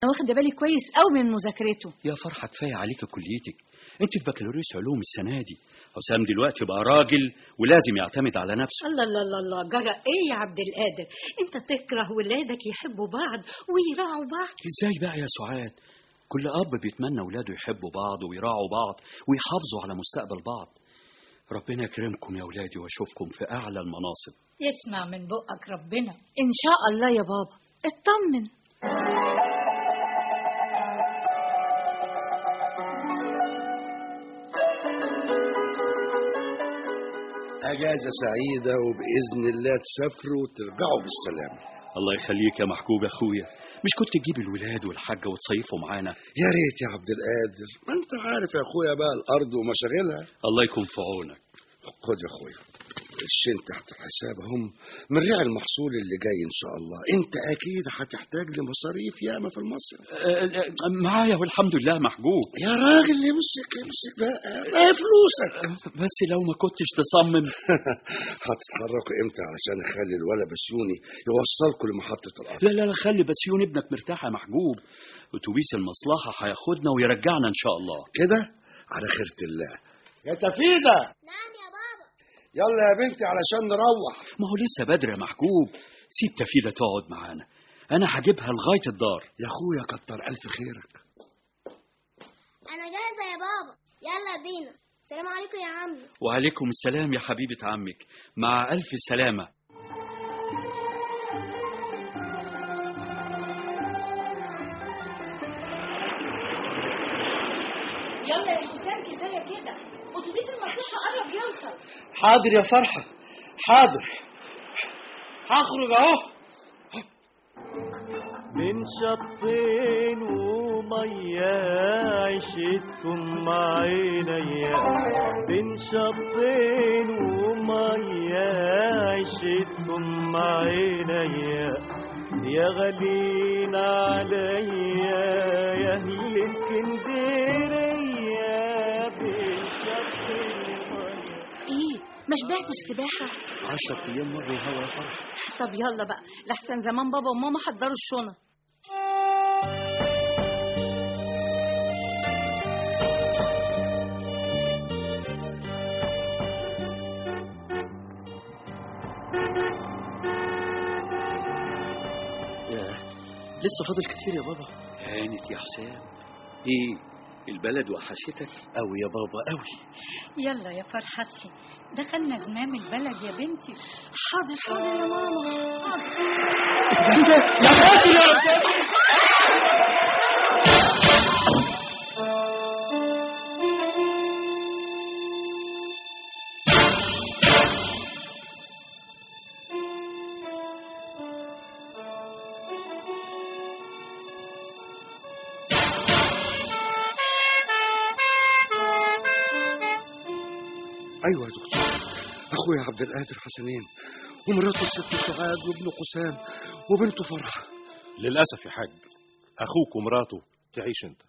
انا واخده بالي كويس قوي من مذاكرته يا فرحة كفاية عليك كليتك انت في بكالوريوس علوم السنة دي حسام دلوقتي بقى راجل ولازم يعتمد على نفسه الله الله الله الله جرى ايه يا عبد القادر انت تكره ولادك يحبوا بعض ويراعوا بعض ازاي بقى يا سعاد كل اب بيتمنى ولاده يحبوا بعض ويراعوا بعض ويحافظوا على مستقبل بعض ربنا يكرمكم يا ولادي واشوفكم في اعلى المناصب يسمع من بقك ربنا ان شاء الله يا بابا اطمن أجازة سعيدة وبإذن الله تسافروا وترجعوا بالسلامة الله يخليك يا محجوب يا اخويا مش كنت تجيب الولاد والحاجه وتصيفوا معانا يا ريت يا عبد القادر ما أنت عارف يا أخويا بقى الأرض ومشاغلها الله يكون في عونك خد يا أخويا قرشين تحت الحساب هم من ريع المحصول اللي جاي إن شاء الله أنت أكيد هتحتاج لمصاريف ياما في المصرف أه، أه، معايا والحمد لله محجوب يا راجل امسك امسك بقى ما هي فلوسك بس لو ما كنتش تصمم هتتحركوا امتى علشان اخلي الولد بسيوني يوصلكم لمحطة القطر لا لا لا خلي بسيون ابنك مرتاح يا محجوب اتوبيس المصلحه هياخدنا ويرجعنا ان شاء الله كده على خيرة الله يا تفيدة نعم يا بابا يلا يا بنتي علشان نروح ما هو لسه بدري يا محجوب سيب تفيدة تقعد معانا انا هجيبها لغايه الدار يا اخويا كتر الف خيرك انا جاهزه يا بابا يلا بينا السلام عليكم يا عمي وعليكم السلام يا حبيبه عمك مع الف سلامه يلا يا حسام كفايه كده اتوبيس المصلحه قرب يوصل حاضر يا فرحة حاضر هخرج اهو من شطين ومية عشتكم مع عينيا بين شطين ومية عشتكم مع عينيا يا غالين عليا يا اهل اسكندرية بين شطين ومية ايه ما شبعتش سباحه عشرة ايام مرة الهوا يا فرحة طب يلا بقى لحسن زمان بابا وماما حضروا الشنط ياه لسه فاضل كتير يا بابا هانت يا حسام ايه البلد وحشتك أوي يا بابا أوي يلا يا فرحتي دخلنا زمام البلد يا بنتي حاضر حاضر يا ماما ايوه يا دكتور اخويا عبد القادر حسنين ومراته الست سعاد وابنه قسام وبنته فرحه للأسف يا حاج أخوك ومراته تعيش أنت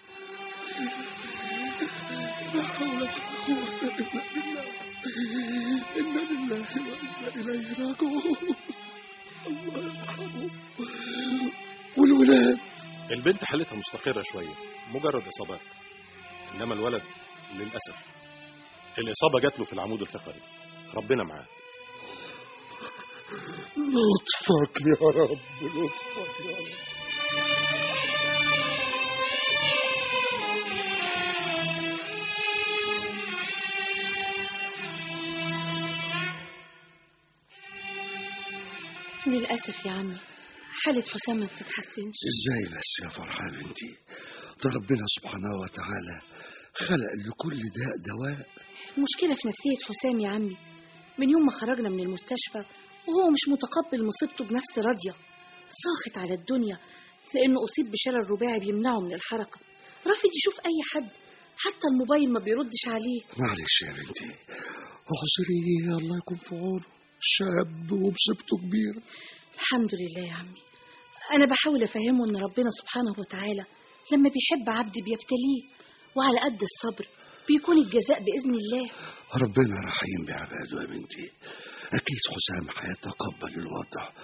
لا حول ولا قوه الا بالله انا لله وانا اليه راجعون الله يرحمه والولاد البنت حالتها مستقرة شوية مجرد إصابات إنما الولد للأسف الإصابة جات له في العمود الفقري ربنا معاه لطفك يا رب لطفك يا رب للاسف يا عمي حاله حسام ما بتتحسنش ازاي بس يا فرحة يا بنتي ده ربنا سبحانه وتعالى خلق لكل داء دواء المشكله في نفسيه حسام يا عمي من يوم ما خرجنا من المستشفى وهو مش متقبل مصيبته بنفس راضيه ساخط على الدنيا لانه اصيب بشلل رباعي بيمنعه من الحركه رافض يشوف اي حد حتى الموبايل ما بيردش عليه معلش يا بنتي اعذريه الله يكون في عونه شاب ومصيبته كبيرة الحمد لله يا عمي أنا بحاول أفهمه إن ربنا سبحانه وتعالى لما بيحب عبد بيبتليه وعلى قد الصبر بيكون الجزاء بإذن الله ربنا رحيم بعباده يا بنتي أكيد حسام هيتقبل الوضع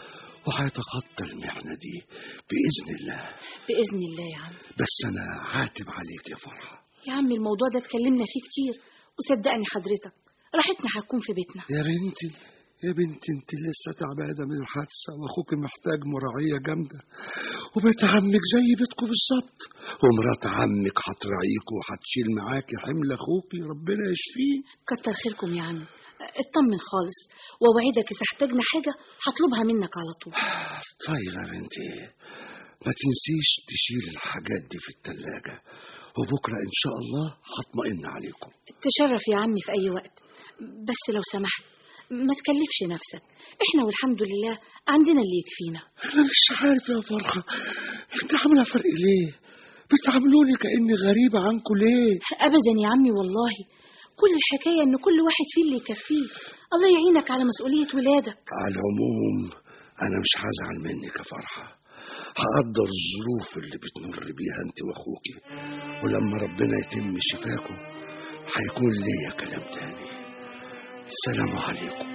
وهيتخطى المحنة دي بإذن الله بإذن الله يا عم بس أنا عاتب عليك يا فرحة يا عم الموضوع ده اتكلمنا فيه كتير وصدقني حضرتك راحتنا هتكون في بيتنا يا بنتي يا بنتي انت لسه تعبانه من الحادثه واخوك محتاج مراعيه جامده وبيت عمك زي بيتكم بالظبط ومرات عمك هتراعيك وهتشيل معاكي حمل اخوكي ربنا يشفيه كتر خيركم يا عم اطمن خالص واوعدك اذا احتاجنا حاجه هطلبها منك على طول طيب يا بنتي ما تنسيش تشيل الحاجات دي في التلاجة وبكرة إن شاء الله هطمئن عليكم تشرف يا عمي في اي وقت بس لو سمحت ما تكلفش نفسك احنا والحمد لله عندنا اللي يكفينا أنا مش عارف يا فرحة أنت عاملة فرق ليه؟ بتعاملوني كأني غريبة عنكم ليه؟ ابدا يا عمي والله كل الحكايه ان كل واحد فيه اللي يكفيه الله يعينك على مسؤوليه ولادك على العموم أنا مش هزعل منك يا فرحة هقدر الظروف اللي بتمر بيها أنت وأخوكي ولما ربنا يتم شفاكم هيكون ليا كلام تاني السلام عليكم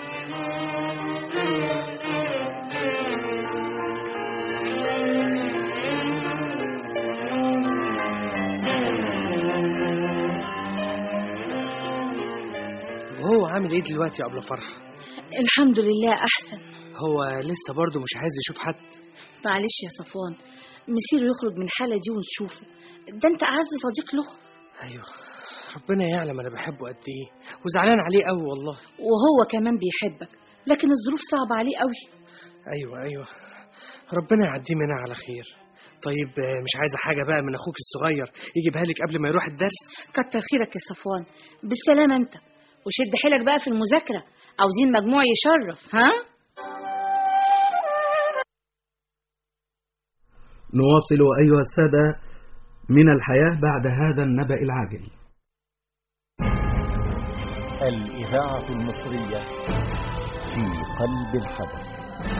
وهو عامل ايه دلوقتي يا ابله فرحه الحمد لله احسن هو لسه برضه مش عايز يشوف حد معلش يا صفوان مسيره يخرج من الحاله دي ونشوفه ده انت اعز صديق له ايوه ربنا يعلم انا بحبه قد ايه وزعلان عليه قوي والله وهو كمان بيحبك لكن الظروف صعبه عليه قوي ايوه ايوه ربنا يعديه منها على خير طيب آه، مش عايزه حاجه بقى من اخوك الصغير يجيبها لك قبل ما يروح الدرس كتر خيرك يا صفوان بالسلامه انت وشد حيلك بقى في المذاكره عاوزين مجموع يشرف ها نواصل أيها السادة من الحياة بعد هذا النبأ العاجل الإذاعة المصرية في قلب الحدث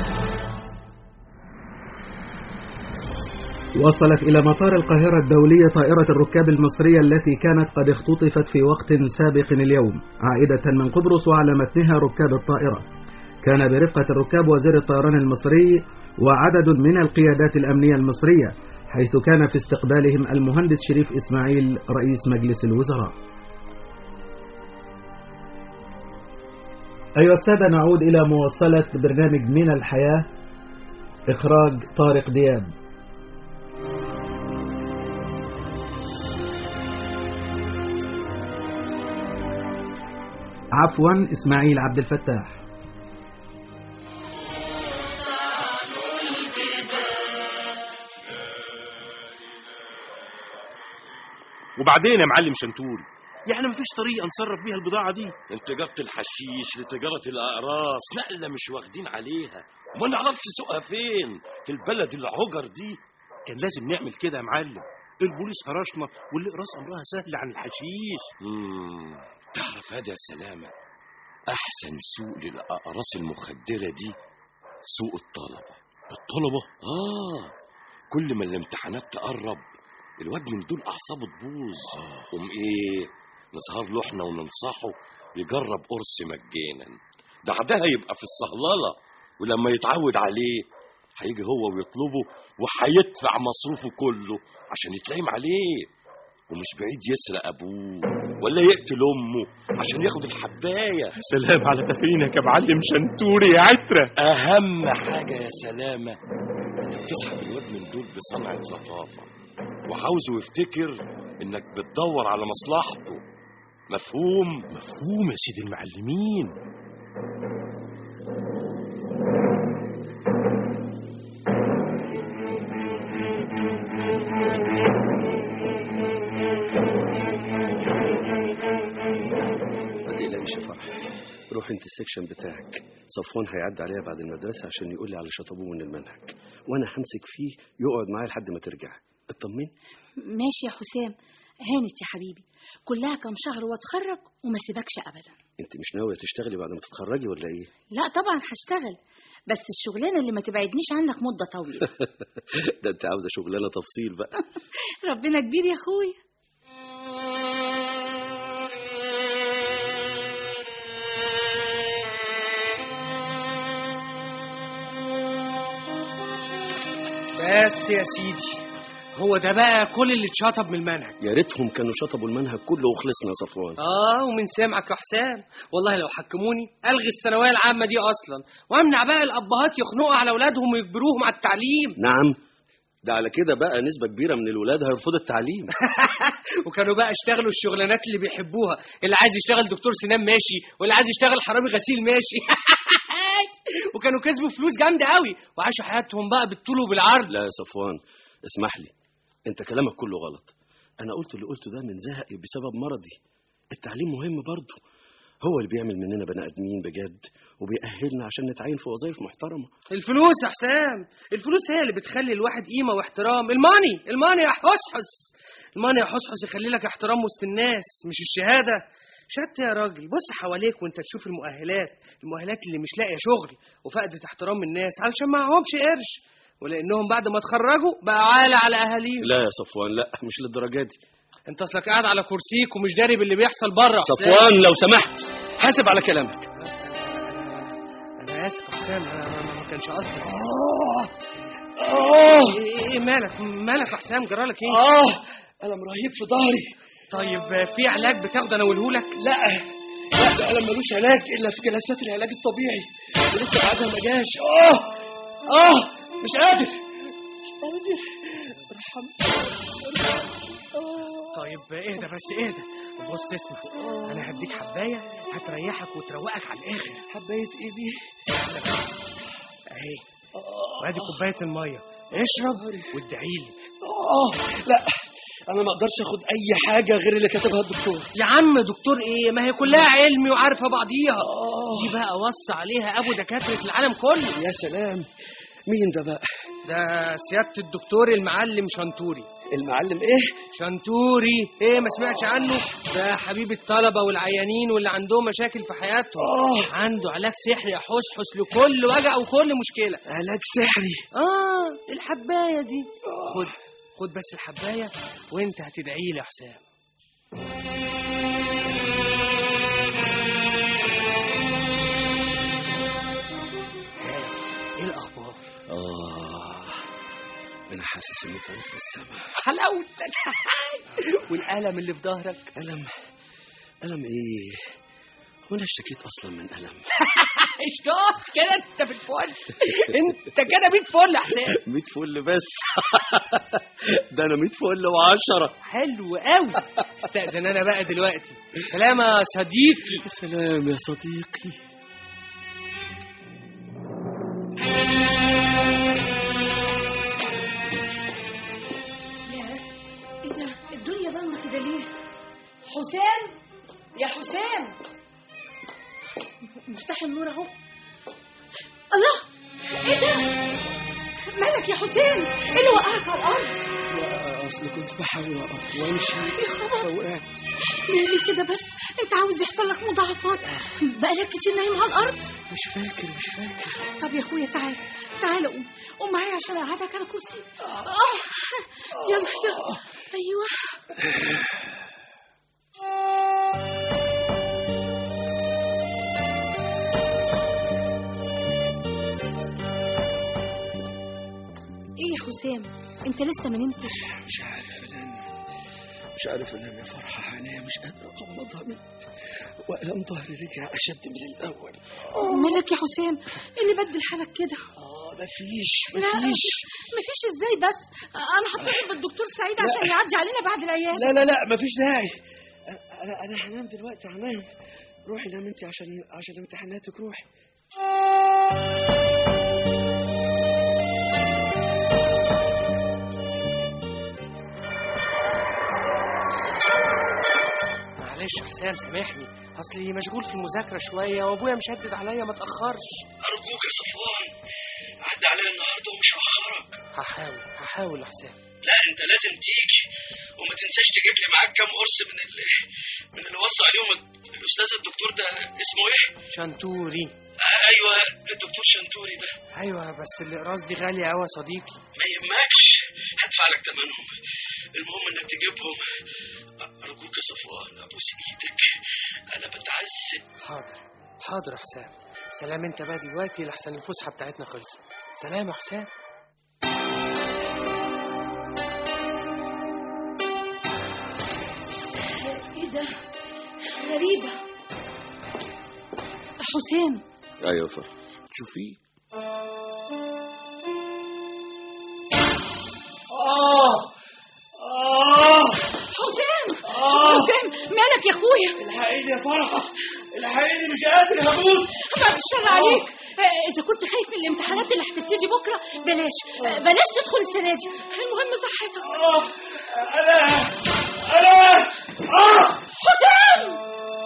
وصلت إلى مطار القاهرة الدولية طائرة الركاب المصرية التي كانت قد اختطفت في وقت سابق اليوم عائدة من قبرص وعلى متنها ركاب الطائرة كان برفقة الركاب وزير الطيران المصري وعدد من القيادات الأمنية المصرية حيث كان في استقبالهم المهندس شريف إسماعيل رئيس مجلس الوزراء أيها السادة نعود إلى مواصلة برنامج من الحياة إخراج طارق دياب عفوا إسماعيل عبد الفتاح وبعدين يا معلم شنتول يعني مفيش طريقه نصرف بيها البضاعه دي من تجارة الحشيش لتجارة الأقراص نقلة مش واخدين عليها وما نعرفش سوقها فين في البلد العجر دي كان لازم نعمل كده يا معلم البوليس هرشنا والاقراص امرها سهل عن الحشيش مم. تعرف هذا يا سلامة أحسن سوق للأقراص المخدرة دي سوق الطلبة الطلبة؟ آه كل ما الامتحانات تقرب الواد من دول أعصابه تبوظ قوم إيه نسهر له إحنا وننصحه يجرب قرص مجانا بعدها يبقى في الصهللة ولما يتعود عليه هيجي هو ويطلبه وهيدفع مصروفه كله عشان يتلايم عليه ومش بعيد يسرق أبوه ولا يقتل أمه عشان ياخد الحباية سلام على تفرينك يا معلم شنتوري يا عترة أهم حاجة يا سلامة إنك تسحب الواد من دول بصنعة لطافة وعاوزه يفتكر إنك بتدور على مصلحته مفهوم؟ مفهوم يا سيدي المعلمين ما تقلقش يا فرح روح انت السكشن بتاعك صفوان هيعدي عليها بعد المدرسة عشان يقول لي على شطبوه من المنهج وانا همسك فيه يقعد معايا لحد ما ترجع اطمن ماشي يا حسام هانت يا حبيبي كلها كام شهر واتخرج وما سيبكش ابدا انت مش ناوية تشتغلي بعد ما تتخرجي ولا ايه لا طبعا هشتغل بس الشغلانه اللي ما تبعدنيش عنك مده طويله ده انت عاوزة شغلانة تفصيل بقى ربنا كبير يا اخويا بس يا سيدي هو ده بقى كل اللي اتشطب من المنهج يا ريتهم كانوا شطبوا المنهج كله وخلصنا يا صفوان اه ومن سمعك يا حسام والله لو حكموني الغي الثانويه العامه دي اصلا وامنع بقى الابهات يخنقوا على اولادهم ويجبروهم على التعليم نعم ده على كده بقى نسبة كبيرة من الولاد هيرفضوا التعليم وكانوا بقى اشتغلوا الشغلانات اللي بيحبوها اللي عايز يشتغل دكتور سنان ماشي واللي عايز يشتغل حرامي غسيل ماشي وكانوا كسبوا فلوس جامده قوي وعاشوا حياتهم بقى بالطول وبالعرض لا يا صفوان اسمح لي انت كلامك كله غلط انا قلت اللي قلته ده من زهقي بسبب مرضي التعليم مهم برضه هو اللي بيعمل مننا بني ادمين بجد وبيأهلنا عشان نتعين في وظائف محترمة الفلوس يا حسام الفلوس هي اللي بتخلي الواحد قيمة واحترام الماني الماني يا حسحس الماني يا حسحس يخلي لك احترام وسط الناس مش الشهادة شت يا راجل بص حواليك وانت تشوف المؤهلات المؤهلات اللي مش لاقية شغل وفقدت احترام الناس علشان معهمش قرش ولانهم بعد ما اتخرجوا بقى عالة على اهاليهم لا يا صفوان لا مش للدرجة دي انت اصلك قاعد على كرسيك ومش داري باللي بيحصل بره صفوان لو سمحت حاسب على كلامك انا اسف يا حسام انا أنا ما كانش قصدي اه ايه إيه مالك مالك يا حسام جرالك ايه اه ألم رهيب في ظهري طيب في علاج بتاخده انا اقوله لك لا لا ده ألم ملوش علاج إلا في جلسات العلاج الطبيعي ولسه بعدها ما جاش اه اه مش قادر مش قادر ارحم طيب اهدى بس اهدى بص اسمع انا هديك حبايه هتريحك وتروقك على الاخر حبايه ايه دي استنى بس اهي وادي كوبايه الميه اشرب وادعي لي اه لا انا ما اقدرش اخد اي حاجه غير اللي كاتبها الدكتور يا عم دكتور ايه ما هي كلها علمي وعارفه بعضيها دي بقى وصى عليها ابو دكاتره العالم كله يا سلام مين ده بقى ده سياده الدكتور المعلم شنتوري المعلم ايه شنتوري ايه ما سمعتش عنه ده حبيب الطلبه والعيانين واللي عندهم مشاكل في حياتهم آه. عنده علاج سحري يا حسحس لكل وجع وكل مشكله علاج سحري اه الحبايه دي خد خد بس الحبايه وانت هتدعي لي يا حسام ايه الاخبار اه انا حاسس اني طاير في السماء حلاوتك والالم اللي في ظهرك الم الم ايه هو انا اشتكيت اصلا من الم اشتاق كده انت في الفل انت كده 100 فل يا حسام 100 فل بس ده انا 100 فل و10 حلو قوي استاذن انا بقى دلوقتي سلام يا صديقي سلام يا صديقي يا ايه ده الدنيا ضلمه كده ليه حسام يا حسام مفتاح النور اهو الله ايه ده مالك يا حسام ايه اللي وقعك على الارض لا اصل كنت بحاول اقف وامشي يا خبر فوقعت ليه كده بس انت عاوز يحصل لك مضاعفات بقالك كتير نايم على الارض مش فاكر مش فاكر طب يا اخويا تعال تعال قوم قوم معايا عشان اقعدك على كرسي اه يلا يلا ايوه ايه يا حسام انت لسه ما نمتش مش عارف انام مش عارف انام يا فرحة عينيا مش قادر اغمضها من والم ظهري رجع اشد من الاول مالك يا حسام ايه اللي بدل حالك كده اه مفيش لا مفيش مفيش ازاي بس انا هتصل بالدكتور سعيد عشان يعدي علينا بعد العيادة لا لا لا مفيش داعي انا انا هنام دلوقتي هنام روحي نام انت عشان عشان امتحاناتك روحي معلش يا حسام سامحني اصلي مشغول في المذاكره شويه وابويا مشدد عليا ما اتاخرش ارجوك يا صفوان عدى عليا النهارده ومش هاخرك هحاول هحاول يا حسام لا انت لازم تيجي وما تنساش تجيب لي معاك كام قرص من اللي من اللي وصى عليهم الاستاذ الدكتور ده اسمه ايه شنتوري آه ايوه الدكتور شنتوري ده ايوه بس الاقراص دي غاليه قوي يا صديقي ما يهمكش هدفع لك ثمنهم المهم انك تجيبهم ارجوك يا صفوان ابوس ايدك انا بتعذب حاضر حاضر يا حسام سلام انت بقى دلوقتي لحسن الفسحه بتاعتنا خلصت سلام يا حسام غريبة حسام ايوه فرح شوفيه آه آه حسام آه. حسام مالك يا اخويا الحقيني يا فرحة الحقيني مش قادر هموت بعد الشر عليك آه، إذا كنت خايف من الامتحانات اللي هتبتدي بكرة بلاش آه، بلاش تدخل السنة دي المهم صحتك آه أنا أنا آه حسام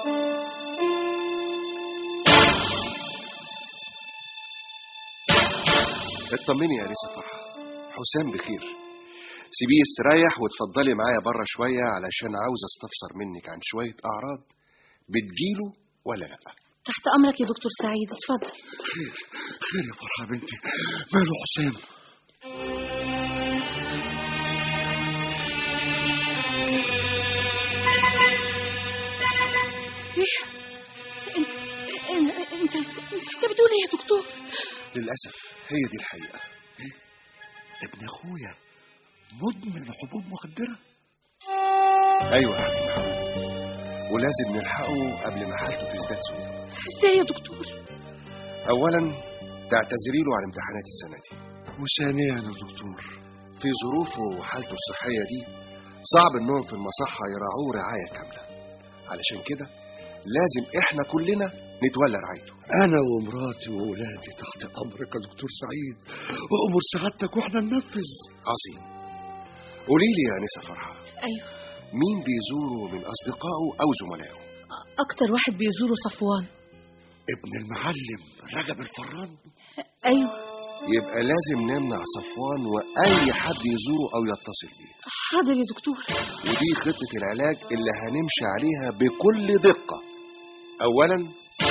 اطمني يا انسه فرحه حسام بخير سيبيه يستريح وتفضلي معايا بره شويه علشان عاوز استفسر منك عن شويه اعراض بتجيله ولا لا تحت أمرك يا دكتور سعيد اتفضل خير خير يا فرحة بنتي ماله حسام ايه انت انت انت, انت بتقول ايه يا دكتور للاسف هي دي الحقيقه ابن اخويا مدمن حبوب مخدرة ايوه يا حاج محمود ولازم نلحقه قبل ما حالته تزداد سوء ازاي يا دكتور اولا تعتذري له عن امتحانات السنه دي وثانيا يا دكتور في ظروفه وحالته الصحيه دي صعب انهم في المصحه يراعوه رعايه كامله علشان كده لازم احنا كلنا نتولى رعايته انا ومراتي وولادي تحت امرك يا دكتور سعيد وامر سعادتك واحنا ننفذ عظيم قولي لي يا انسه فرحه ايوه مين بيزوره من اصدقائه او زملائه اكتر واحد بيزوره صفوان ابن المعلم رجب الفران ايوه يبقى لازم نمنع صفوان واي حد يزوره او يتصل بيه حاضر يا دكتور ودي خطه العلاج اللي هنمشي عليها بكل دقه اولا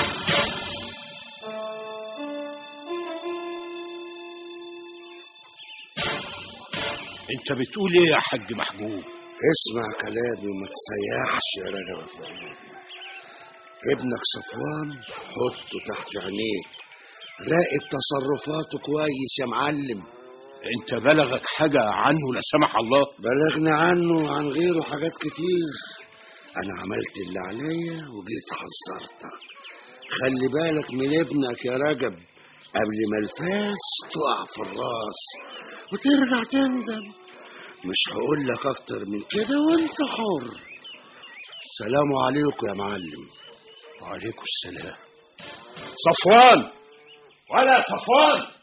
انت بتقول ايه يا حاج محجوب اسمع كلامي وما تسيحش يا رجب الفران ابنك صفوان حطه تحت عينيك راقب تصرفاته كويس يا معلم انت بلغك حاجة عنه لا سمح الله بلغني عنه وعن غيره حاجات كتير انا عملت اللي عليا وجيت حذرتك خلي بالك من ابنك يا رجب قبل ما الفاس تقع في الراس وترجع تندم مش هقول لك اكتر من كده وانت حر سلام عليكم يا معلم وعليكم السلام صفوان ولا صفوان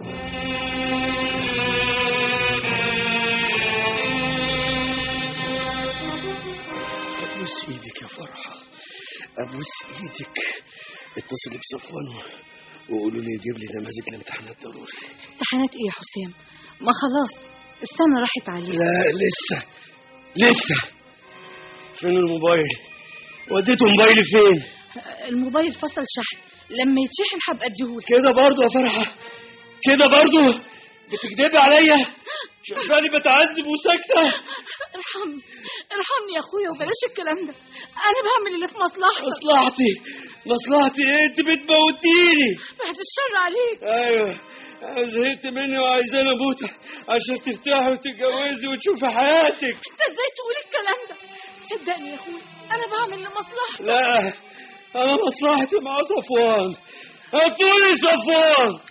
ابوس ايدك يا فرحه ابوس ايدك اتصلي بصفوان وقولوا لي يجيب لي نماذج الامتحانات ضروري امتحانات ايه يا حسام ما خلاص السنة راحت عليه لا لسه لسه فين الموبايل وديته موبايلي فين الموبايل فصل شحن لما يتشحن هبقى اديهولك كده برضه يا فرحة كده برضه بتكدبي عليا شايفاني بتعذب وساكتة ارحمني ارحمني يا اخويا وبلاش الكلام ده انا بعمل اللي في مصلحتك مصلحتي مصلحتي ايه انت بتموتيني بعد الشر عليك ايوه زهقت مني وعايزاني اموت عشان ترتاحي وتتجوزي وتشوفي حياتك انت ازاي تقول الكلام ده صدقني يا اخويا انا بعمل لمصلحتك لا انا مصلحتي مع صفوان هاتولي صفوان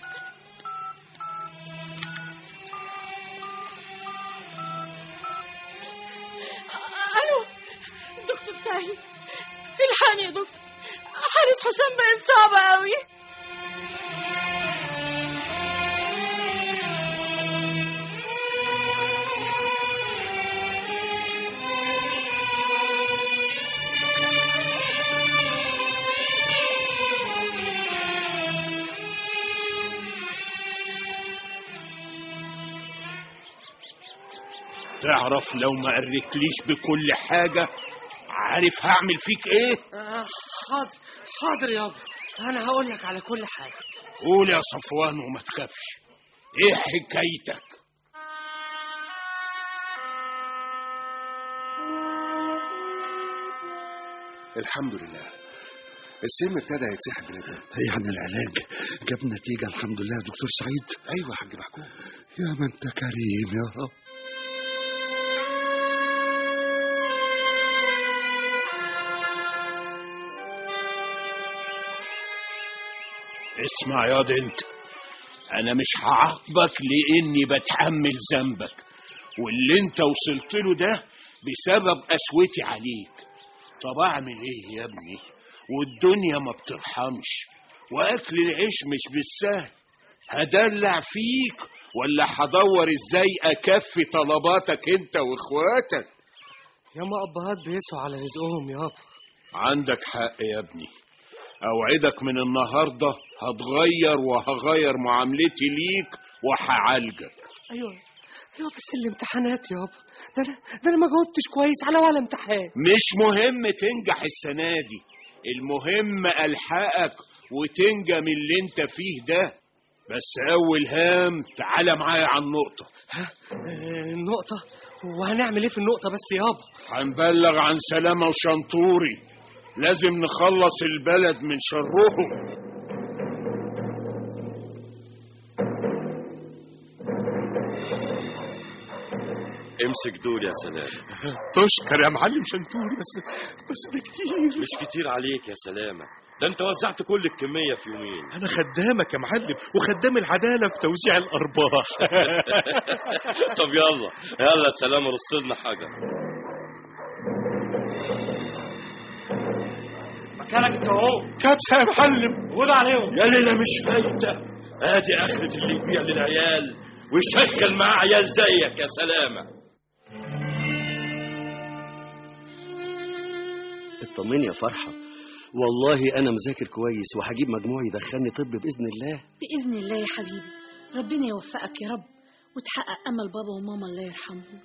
الو دكتور سعيد الحقني يا دكتور حارس حسام بقت صعبة قوي تعرف لو ما قريتليش بكل حاجة عارف هعمل فيك ايه آه حاضر حاضر يابا انا هقول لك على كل حاجه قول يا صفوان وما تخافش ايه حكايتك الحمد لله السم ابتدى يتسحب بندم يعني العلاج جاب نتيجة الحمد لله يا دكتور سعيد ايوه يا حاج محكوم يا ما انت كريم يا رب اسمع ياض انت انا مش هعاقبك لاني بتحمل ذنبك واللي انت وصلت له ده بسبب قسوتي عليك طب اعمل ايه يا ابني والدنيا ما بترحمش واكل العيش مش بالسهل هدلع فيك ولا هدور ازاي اكفي طلباتك انت واخواتك ياما ابهات بيسعوا على رزقهم يابا عندك حق يا ابني اوعدك من النهارده هتغير وهغير معاملتي ليك وهعالجك ايوه ايوه بس الامتحانات يابا ده انا ده انا ما جاوبتش كويس على ولا امتحان مش مهم تنجح السنه دي المهم الحقك وتنجى من اللي انت فيه ده بس اول هام تعالى معايا على النقطه ها آه، النقطة وهنعمل ايه في النقطة بس يابا هنبلغ عن سلامه وشنطوري لازم نخلص البلد من شرهم امسك دول يا سلام تشكر يا معلم شنتوري بس بس ده كتير مش كتير عليك يا سلامة ده انت وزعت كل الكمية في يومين انا خدامك يا معلم وخدام العدالة في توزيع الارباح طب يلا يلا يا سلامة رص لنا حاجة مكانك انت اهو كبسة يا معلم خد عليهم يا ليلة مش فايتة ادي اخرة اللي يبيع للعيال ويشغل معاه عيال زيك يا سلامة اطمني يا فرحة والله أنا مذاكر كويس وهجيب مجموع يدخلني طب بإذن الله بإذن الله يا حبيبي ربنا يوفقك يا رب وتحقق أمل بابا وماما الله يرحمهم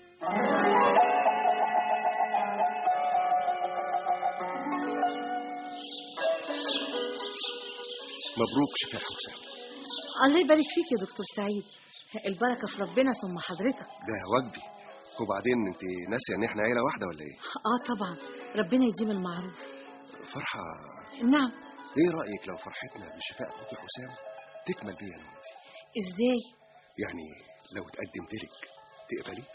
مبروك شفاء حسام الله يبارك فيك يا دكتور سعيد البركة في ربنا ثم حضرتك ده واجبي وبعدين انت ناسيه ان احنا عيله واحده ولا ايه اه طبعا ربنا يديم المعروف فرحه نعم ايه رايك لو فرحتنا بشفاء اخوك حسام تكمل بيا انا وانت ازاي يعني لو اتقدمت لك تقبلي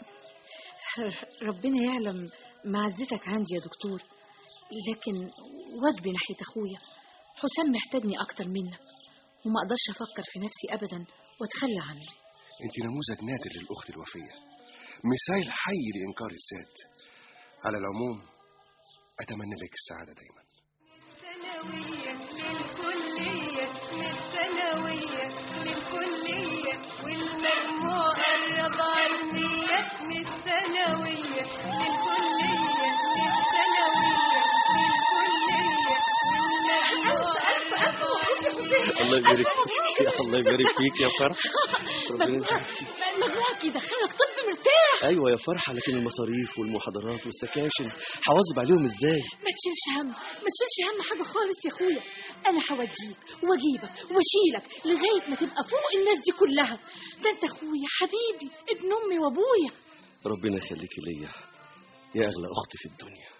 ربنا يعلم معزتك عندي يا دكتور لكن واجبي ناحية أخويا حسام محتاجني أكتر منك وما أقدرش أفكر في نفسي أبدا وأتخلى عنه انت نموذج نادر للاخت الوفيه مثال حي لانكار الذات على العموم اتمنى لك السعاده دايما ثانوية للكلية من الثانوية للكلية والمجموع قرب علمية من الثانوية للكلية من الثانوية للكلية والمجموع قرب علمية الله يبارك فيك الله يبارك فيك يا فرحة ربنا يبارك فيك. مجموعك يدخلك طب مرتاح أيوة يا فرحة لكن المصاريف والمحاضرات والسكاشن هواظب عليهم إزاي ما تشيلش هم ما تشيلش هم حاجة خالص يا أخويا أنا هوديك وأجيبك وأشيلك لغاية ما تبقى فوق الناس دي كلها ده أنت أخويا حبيبي ابن أمي وأبويا ربنا يخليك ليا يا أغلى أخت في الدنيا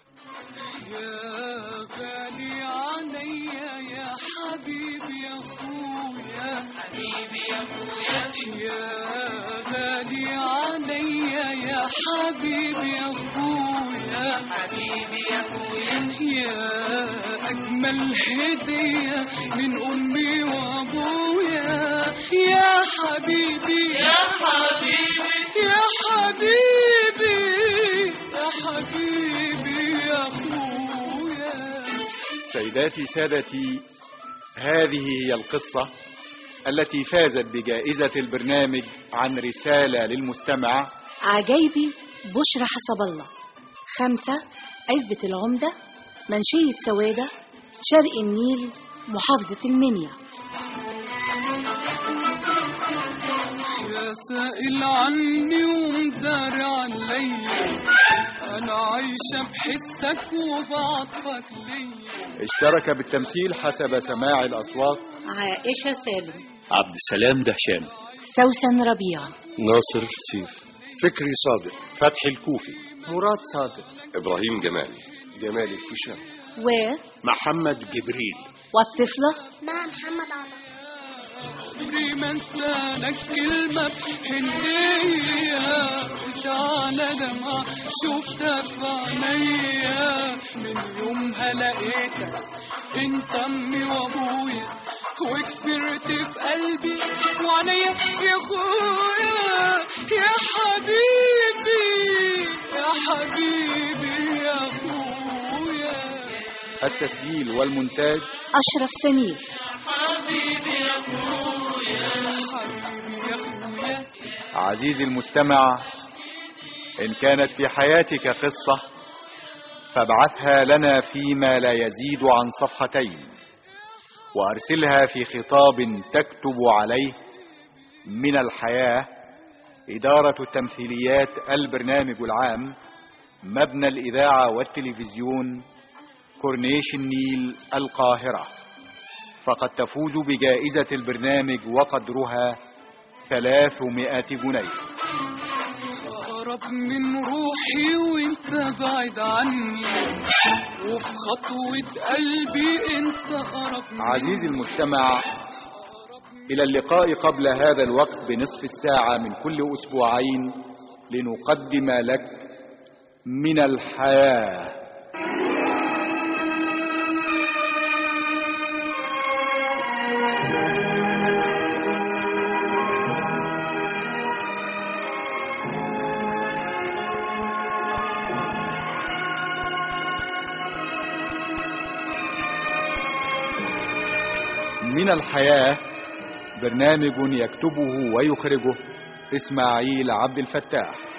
يا غالي عليا يا حبيبي يا اخويا حبيبي يا اخويا يا غالي عليا يا حبيبي يا اخويا حبيبي يا اخويا يا اجمل هديه من امي وابويا يا حبيبي يا حبيبي يا حبيبي يا حبيبي يا اخويا سيداتي سادتي هذه هي القصة التي فازت بجائزة البرنامج عن رسالة للمستمع عجايبي بشرى حسب الله خمسة عزبة العمدة منشية سوادة شرق النيل محافظة المنيا يا سائل عني ومدار عليا انا عايشه بحسك وبعطفك ليا اشترك بالتمثيل حسب سماع الأصوات عائشة سالم عبد السلام دهشان سوسن ربيع ناصر سيف فكري صادق فتحي الكوفي مراد صادق إبراهيم جمال جمال الفيشاوي و محمد جبريل والطفلة مع محمد عمر عمري ما انسالك كلمة بحنية وشعلة دمعة شفتها في عينيا من يومها لقيتك انت امي وابويا وكبرت في قلبي وعينيا يا اخويا يا حبيبي يا حبيبي يا اخويا التسجيل والمونتاج أشرف سمير حبيبي يا اخويا حبيبي يا اخويا عزيزي المستمع إن كانت في حياتك قصة فابعثها لنا فيما لا يزيد عن صفحتين وأرسلها في خطاب تكتب عليه من الحياة إدارة تمثيليات البرنامج العام مبنى الإذاعة والتلفزيون كورنيش النيل القاهرة فقد تفوز بجائزة البرنامج وقدرها ثلاثمائة جنيه اقرب من روحي وانت بعيد عني وفي خطوة قلبي انت اقرب مني عزيزي المستمع إلى اللقاء قبل هذا الوقت بنصف الساعة من كل أسبوعين لنقدم لك من الحياة من الحياة برنامج يكتبه ويخرجه إسماعيل عبد الفتاح